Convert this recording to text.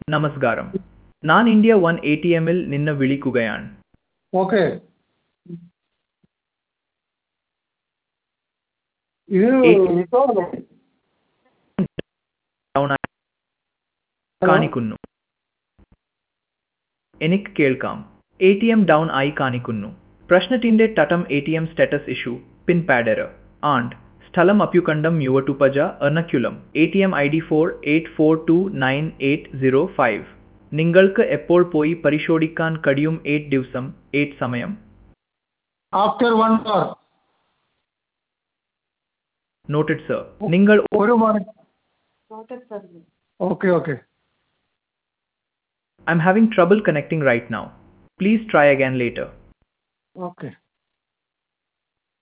നമസ്കാരം ഞാൻ India one A T എമ്മിൽ നിന്ന് വിളിക്കുകയാണ് ഓക്കെ ഇത് റിസോർട്ടല്ലേ? ഡൗൺ ആയി കാണിക്കുന്നു എനിക്ക് കേൾക്കാം എ ടി എം ഡൗൺ ആയി കാണിക്കുന്നു പ്രശ്നത്തിന്റെ തട്ടം A T M status issue pin പാഡർ ആൻഡ് സ്ഥലം അപ്യുകണ്ടം യുവട്ടുപജ Ernakulam A T M I D four eight four two nine eight zero five നിങ്ങൾക്ക് എപ്പോൾ പോയി പരിശോധിക്കാൻ കഴിയും എയ്റ്റ് ദിവസം എയ്റ്റ് സമയം after one hour noted sir നിങ്ങൾ ഒരു മണി okay okay I'm having trouble connecting right now. Please try again later. Okay